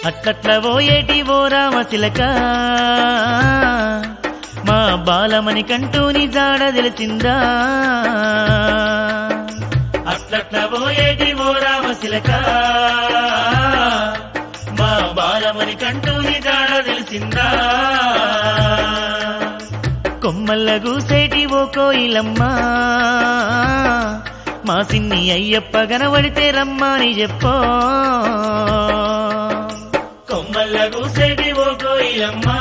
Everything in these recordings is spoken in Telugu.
అట్లట్ల పోయేటి ఓ రామశిలక మా బాలమని కంటూని జాడ తెలిసిందా అట్లట్ల పోయేటి ఓ రామశిలక మా బాలమని కంటూని జాడ తెలిసిందా కొమ్మల్ల గూసేటి ఓ కోయిలమ్మా మా సిన్ని అయ్యప్ప కనబడితే రమ్మని చెప్పో కొమ్మల్ల గూసేటి ఓ కోయిలమ్మా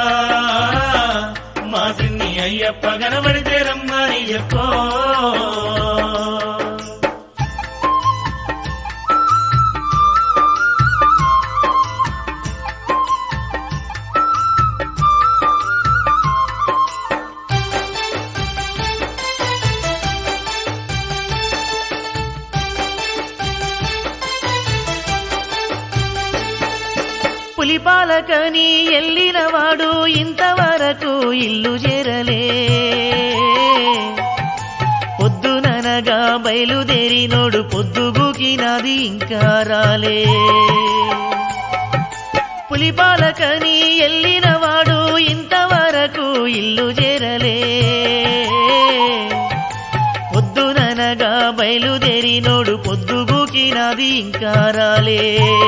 మా సిన్ని అయ్యప్ప కనబడితే రమ్మని చెప్పో పులిపాలకని ఎల్లినవాడు ఇంతవరకు ఇల్లు చేరలే పొద్దుననగా బయలుదేరినోడు పొద్దుగుకినది ఇంకా రాలే పులిపాలకని ఎల్లినవాడు ఇంతవరకు ఇల్లు చేరలే పొద్దుననగా బయలుదేరినోడు పొద్దుగుకినది ఇంకా రాలే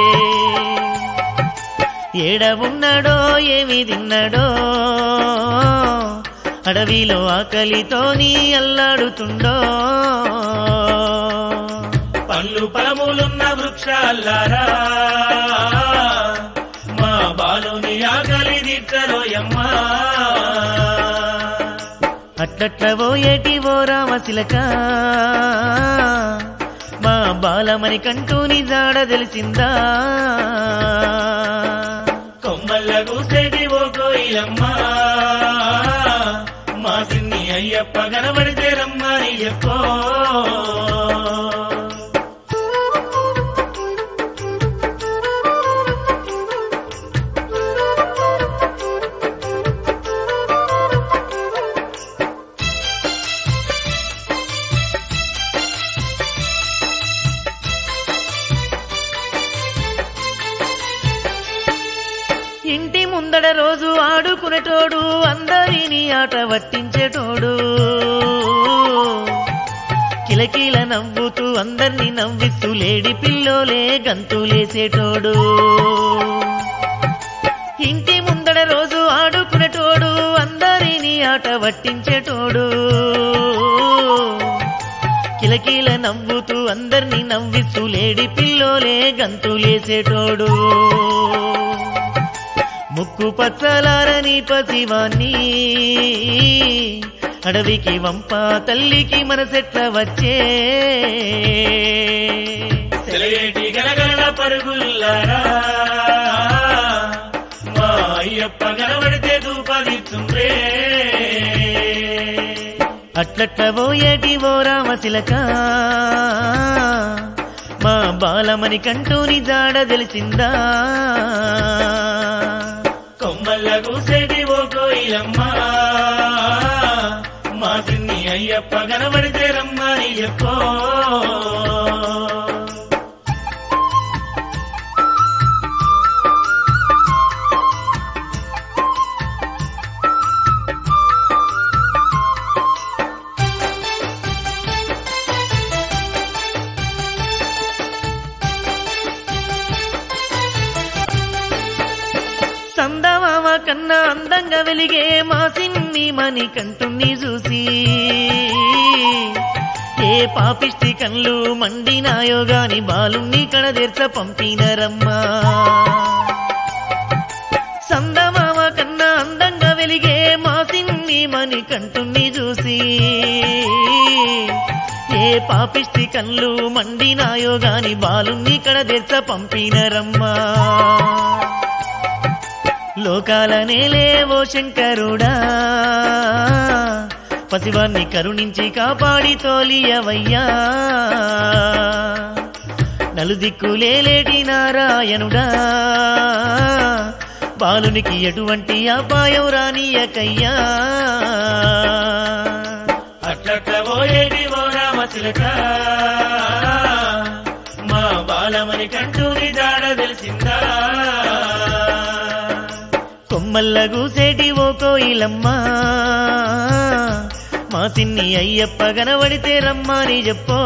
ఏడ ఉన్నాడో ఏమి తిన్నాడో అడవిలో ఆకలితోని అల్లాడుతుండో పళ్ళు పలములున్న వృక్షాలారా మా బాలుని ఆకలి తీర్చరోయమ్మా అట్లట్ల పోయేటి ఓ రామశిలక మా బాలమని కంటూని జాడ తెలిసిందా కొమ్మల్ల కూసేటి ఓ కోయిలమ్మా మా సిన్ని అయ్యప్ప కనబడితే రమ్మని చెప్పో ఇంటి ముందడ రోజు ఆడుకునేటోడు అందరినీ ఆట పట్టించేటోడు కిలకిల నవ్వుతూ అందరినీ నవ్విస్తూ లేడి పిల్లోలే గంతులేసేటోడు ఇంటి ముందడ రోజు ఆడుకునేటోడు అందరినీ ఆట పట్టించేటోడు కిలకిల నవ్వుతూ అందరినీ నవ్విస్తూ లేడి పిల్లోలే గంతులేసేటోడు ముక్కు పచ్చలారని పసివాన్ని అడవికి వంప తల్లికి మనసెట్ల వచ్చే సెలయేటి గలగల పరుగుల్లారా మా అయ్యప్ప కనబడితే దూపదిస్తుండ్రే అట్లట్ల పోయేటి ఓ రామశిలక మా బాలమని కంటూని జాడ తెలిసిందా కొమ్మల్ల కూసేటి ఓ కోయిలమ్మా మా సిన్ని అయ్యప్ప కనబడితే రమ్మని చెప్పో సందమామ కన్నా అందంగా వెలిగే మా సిన్ని మని కంటుని చూసి ఏ పాపిష్టి కళ్ళు మండినాయో గాని బాలుణ్ణి కడదీర్చ పంపినరమ్మా సందమామ కన్నా అందంగా వెలిగే మా సిన్ని మని కంటుని చూసి ఏ పాపిష్టి కళ్ళు మండినాయో గాని బాలుణ్ణి కడదీర్చ పంపినరమ్మా లోకాల నేలేవో శంకరుడా పసివాన్ని కరుణించి కాపాడి తోలియవయ్యా నలుదిక్కులేలేటి నారాయణుడా బాలునికి ఎటువంటి అపాయం రానియకయ్యా అట్లట్ల పోయేటి ఓ రామశిలక మా బాలమని కంటూరి జాడ తెలిసిందా కొమ్మల్ల గూసేటి ఓ కోయిలమ్మా మా సిన్ని అయ్యప్ప కనబడితే రమ్మని చెప్పో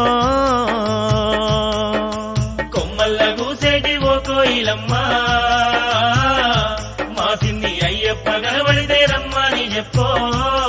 కొమ్మల్ల కూసేటి ఓ కోయిలమ్మ మా సిన్ని అయ్యప్ప కనబడితే రమ్మని చెప్పో